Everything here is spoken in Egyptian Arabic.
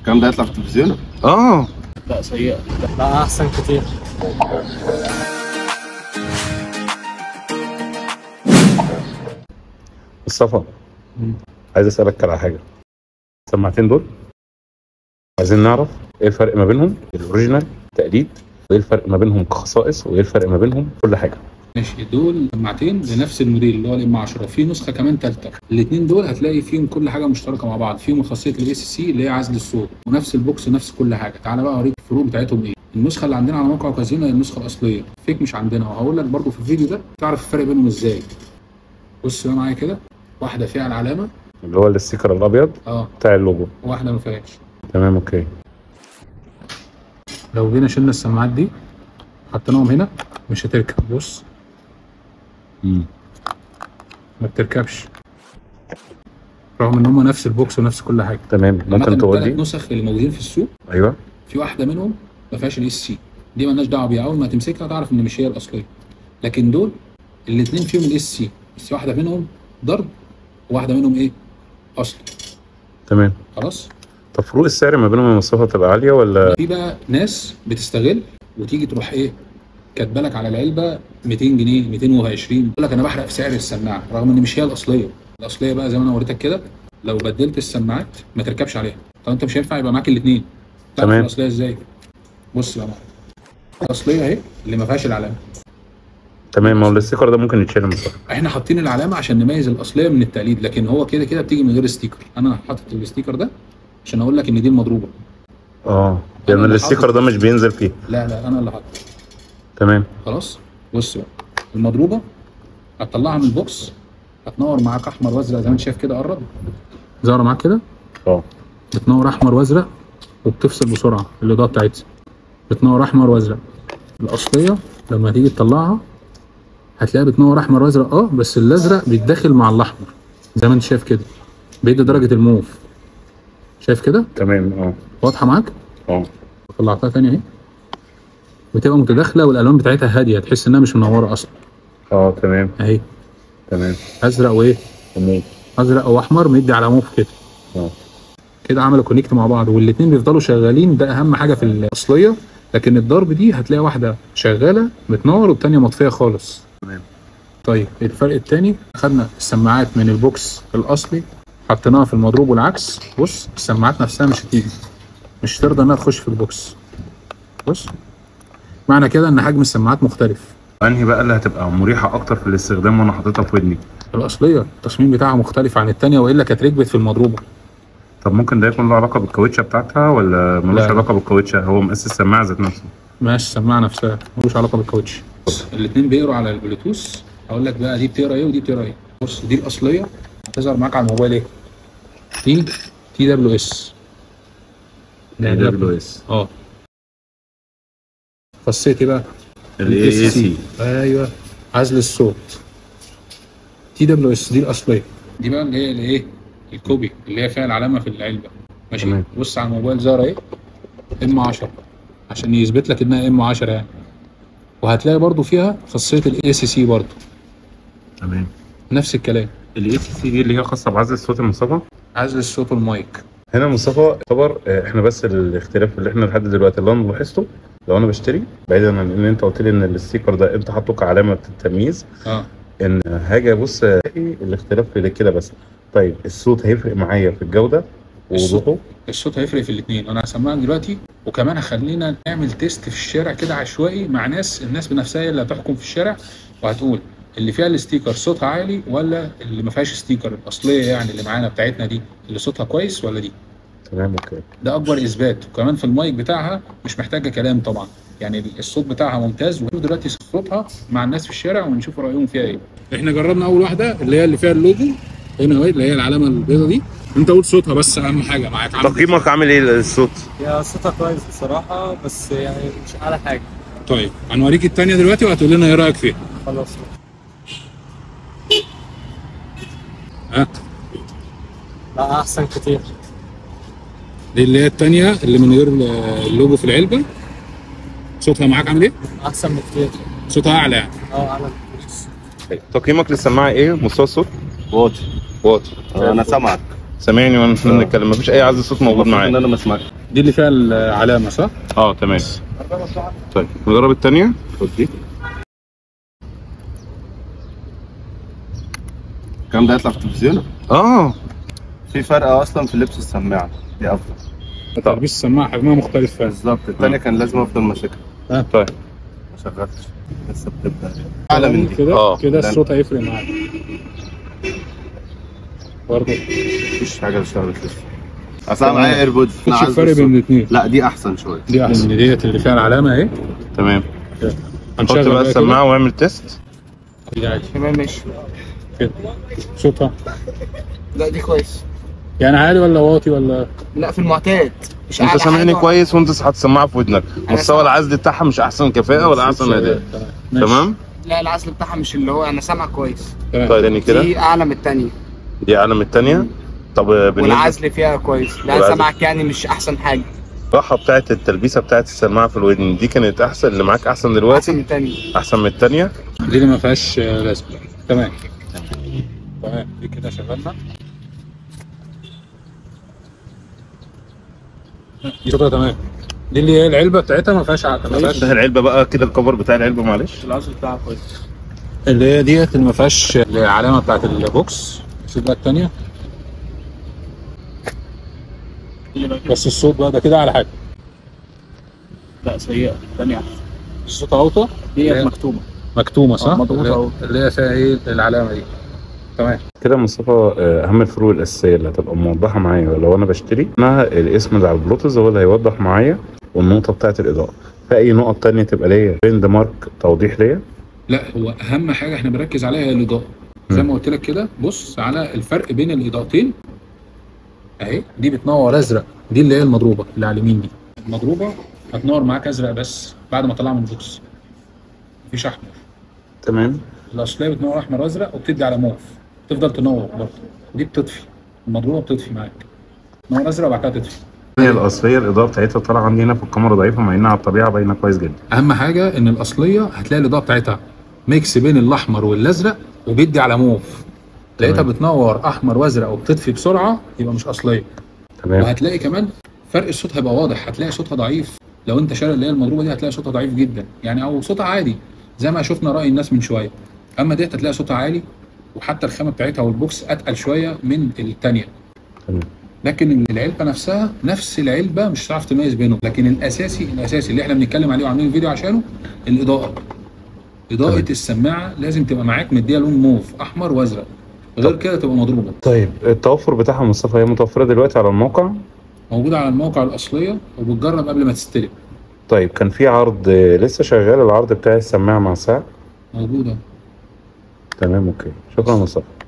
الكلام ده هيطلع في التلفزيون اه لا سيئة لا أحسن كتير مصطفى عايز اسالك على حاجه السماعتين دول عايزين نعرف ايه الفرق ما بينهم الاوريجينال تقليد وايه الفرق ما بينهم كخصائص وايه الفرق ما بينهم كل حاجه ماشي دول سماعتين لنفس الموديل اللي هو الام 10 في نسخه كمان ثالثه الاثنين دول هتلاقي فيهم كل حاجه مشتركه مع بعض فيهم خاصيه الاي سي سي اللي هي عزل الصوت ونفس البوكس ونفس كل حاجه تعالى بقى اوريك الفروق بتاعتهم ايه النسخه اللي عندنا على موقع كازينو هي النسخه الاصليه فيك مش عندنا وهقول لك برضو في الفيديو ده تعرف الفرق بينهم ازاي بص بقى معايا كده واحده فيها العلامه اللي هو الستيكر الابيض اه بتاع اللوجو وواحده ما فيهاش تمام اوكي لو جينا شلنا السماعات دي حطيناهم هنا مش هتركب بص امم ما بتركبش رغم ان هم نفس البوكس ونفس كل حاجه تمام ممكن تقول الثلاث لي نسخ اللي موجودين في السوق ايوه في واحده منهم ما فيهاش الاس سي دي مالناش دعوه بيها اول ما تمسكها تعرف ان مش هي الاصليه لكن دول الاثنين فيهم الاس سي بس واحده منهم ضرب وواحده منهم ايه اصلي تمام خلاص طب فروق السعر ما بينهم يا مصطفى تبقى عاليه ولا في بقى ناس بتستغل وتيجي تروح ايه كاتبه لك على العلبه 200 جنيه 220 يقول لك انا بحرق في سعر السماعه رغم ان مش هي الاصليه الاصليه بقى زي ما انا وريتك كده لو بدلت السماعات ما تركبش عليها طب انت مش هينفع يبقى معاك الاثنين تمام. الاصليه ازاي بص بقى معايا. الاصليه اهي اللي ما فيهاش العلامه تمام ما هو الستيكر ده ممكن يتشال يا مصطفى احنا حاطين العلامه عشان نميز الاصليه من التقليد لكن هو كده كده بتيجي من غير ستيكر انا حاطط الستيكر ده عشان اقول لك ان دي المضروبه اه يعني اللي الستيكر حاطط- ده مش بينزل فيه لا لا انا اللي حاطه تمام خلاص بص بقى المضروبه هتطلعها من البوكس هتنور معاك احمر وازرق زي ما انت شايف كده قرب ظهر معاك كده اه بتنور احمر وازرق وبتفصل بسرعه الاضاءه بتاعتها بتنور احمر وازرق الاصليه لما تيجي تطلعها هتلاقيها بتنور احمر وازرق اه بس الازرق بيتداخل مع الاحمر زي ما انت شايف كده بيدي درجه الموف شايف كده تمام اه واضحه معاك اه طلعتها تاني اهي بتبقى متداخله والالوان بتاعتها هاديه تحس انها مش منوره اصلا اه تمام اهي تمام ازرق وايه تمام ازرق واحمر مدي على موف كده اه كده عملوا كونكت مع بعض والاثنين بيفضلوا شغالين ده اهم حاجه في الاصليه لكن الضرب دي هتلاقي واحده شغاله بتنور والتانيه مطفيه خالص تمام. طيب الفرق التاني خدنا السماعات من البوكس الاصلي حطيناها في المضروب والعكس بص السماعات نفسها مش هتيجي مش ترضى انها تخش في البوكس بص معنى كده ان حجم السماعات مختلف انهي بقى اللي هتبقى مريحه اكتر في الاستخدام وانا حاططها في ودني الاصليه التصميم بتاعها مختلف عن التانيه والا كانت ركبت في المضروبه طب ممكن ده يكون له علاقه بالكاوتشه بتاعتها ولا ملوش لا. علاقه بالكاوتشه هو مقاس السماعه ذات نفسه ماشي السماعه نفسها ملوش علاقه بالكاوتش الاثنين بيقروا على البلوتوث هقول لك بقى دي بتقرا ايه ودي بتقرا ايه بص دي الاصليه هتظهر معاك على الموبايل ايه دي تي دبليو اس اس اه خاصيه ايه بقى الاي اي سي ايوه عزل الصوت تي دبليو اس دي الاصليه دي بقى اللي هي الايه الكوبي اللي هي فيها العلامه في العلبه ماشي تمام. بص على الموبايل ظاهره ايه ام 10 عشان يثبت لك انها ام 10 يعني وهتلاقي برضو فيها خاصيه الاي سي سي برضو تمام نفس الكلام الاي سي سي دي اللي هي خاصه بعزل الصوت المصطفى عزل الصوت والمايك هنا مصطفى يعتبر آه، احنا بس الاختلاف اللي احنا لحد دلوقتي اللي انا لاحظته لو انا بشتري بعيدا عن ان انت قلت لي ان الستيكر ده انت حاطه كعلامه التمييز اه ان هاجي ابص الاقي الاختلاف في كده بس طيب الصوت هيفرق معايا في الجوده ووضوحه الصوت هيفرق في الاثنين انا هسمعك دلوقتي وكمان هخلينا نعمل تيست في الشارع كده عشوائي مع ناس الناس بنفسها هي اللي هتحكم في الشارع وهتقول اللي فيها الستيكر صوتها عالي ولا اللي ما فيهاش ستيكر الاصليه يعني اللي معانا بتاعتنا دي اللي صوتها كويس ولا دي تمام اوكي ده اكبر اثبات وكمان في المايك بتاعها مش محتاجه كلام طبعا يعني الصوت بتاعها ممتاز ونشوف دلوقتي صوتها مع الناس في الشارع ونشوف رايهم فيها ايه احنا جربنا اول واحده اللي هي اللي فيها اللوجو هنا اهي اللي هي العلامه البيضاء دي انت قلت صوتها بس اهم حاجه معاك عامل تقييمك عامل ايه للصوت؟ هي صوتها كويس بصراحة بس يعني مش أعلى حاجة طيب هنوريك الثانيه دلوقتي وهتقول لنا ايه رايك فيها خلاص ها لا أحسن كتير دي اللي هي الثانيه اللي من غير اللوجو في العلبه صوتها معاك عامل ايه أحسن بكتير صوتها اعلى يعني أه أعلى بكتير تقييمك للسماعه ايه؟ مستوى الصوت؟ واطي واطي انا سامعك سامعني وانا احنا بنتكلم مفيش اي عزل صوت موجود ان معايا انا ما اسمعش دي اللي فيها العلامه صح؟ اه تمام طيب نجرب الثانيه خد دي الكلام ده هيطلع في التلفزيون اه في فرق اصلا في لبس السماعه دي افضل تلبيس السماعه حجمها مختلف فعلا بالظبط الثانيه كان لازم افضل ماسكها طيب ما شغلتش لسه بتبدا اعلى من دي كده آه. كده لا. الصوت هيفرق معاك برضه مفيش حاجه اشتغلت لسه اصل انا معايا ايربودز مفيش الفرق بين الاثنين لا دي احسن شويه دي احسن ديت اللي فيها العلامه اهي تمام حط هنشغل بقى كده. السماعه واعمل تيست دي عادي تمام ماشي كده صوتها لا دي كويس يعني عالي ولا واطي ولا لا في المعتاد مش انت أعلى سامعني حاجة. كويس وانت هتسمعها في ودنك مستوى سامع. العزل بتاعها مش احسن كفاءه ولا احسن اداء ماشي. تمام لا العزل بتاعها مش اللي هو انا سامع كويس تمام طيب تاني كده دي اعلى من التانية دي اعلى من الثانيه طب بالنسبه والعزل فيها كويس لا والعزل. سامعك يعني مش احسن حاجه الراحه بتاعت التلبيسه بتاعت السماعه في الودن دي كانت احسن اللي معاك احسن احسن من دلوقتي التانية احسن من الثانيه دي اللي ما فيهاش آه، لازمه تمام تمام دي كده شغلنا دي صوتها تمام دي اللي هي العلبه بتاعتها ما فيهاش عقل ما فيهاش ده العلبه بقى كده الكفر بتاع العلبه معلش العزل بتاعها كويس اللي هي ديت اللي ما فيهاش العلامه بتاعت البوكس شوف بقى الثانيه بس الصوت بقى ده كده على حاجه لا سيئه التانية احسن الصوت اوطى دي مكتوبه مكتومه صح؟ آه، مضغوطة اللي- أهو. اللي هي فيها ايه العلامه دي تمام كده مصطفى آه، اهم الفروق الاساسيه اللي هتبقى موضحه معايا لو انا بشتري انا الاسم بتاع البلوتوث هو اللي هيوضح معايا والنقطه بتاعت الاضاءه في اي نقط تانية تبقى ليا بيند مارك توضيح ليا لا هو اهم حاجه احنا بنركز عليها هي الاضاءه زي ما قلت لك كده بص على الفرق بين الاضاءتين اهي دي بتنور ازرق دي اللي هي المضروبه اللي على اليمين دي المضروبه هتنور معاك ازرق بس بعد ما طلع من البوكس مفيش احمر تمام الاصليه بتنور احمر وازرق وبتدي على موف تفضل تنور برضه دي بتطفي المضروبه بتطفي معاك تنور ازرق وبعد كده تطفي هي الاصليه الاضاءه بتاعتها طالعه عندي هنا في الكاميرا ضعيفه مع انها على الطبيعه باينه كويس جدا اهم حاجه ان الاصليه هتلاقي الاضاءه بتاعتها ميكس بين الاحمر والازرق وبيدي على موف لقيتها تمام. بتنور احمر وازرق وبتطفي بسرعه يبقى مش اصليه تمام وهتلاقي كمان فرق الصوت هيبقى واضح هتلاقي صوتها ضعيف لو انت شاري اللي هي المضروبه دي هتلاقي صوتها ضعيف جدا يعني او صوتها عادي زي ما شفنا راي الناس من شويه اما ديت هتلاقي صوتها عالي وحتى الخامه بتاعتها والبوكس اتقل شويه من الثانيه تمام. لكن العلبه نفسها نفس العلبه مش هتعرف تميز بينهم لكن الاساسي الاساسي اللي احنا بنتكلم عليه وعاملين الفيديو عشانه الاضاءه اضاءه تمام. السماعه لازم تبقى معاك مديها لون موف احمر وازرق غير طب. كده تبقى مضروبه طيب التوفر بتاعها مصطفى هي متوفره دلوقتي على الموقع موجوده على الموقع الاصليه وبتجرب قبل ما تستلم طيب كان في عرض آه، لسه شغال العرض بتاع السماعه مع ساعه موجوده تمام اوكي شكرا مصطفى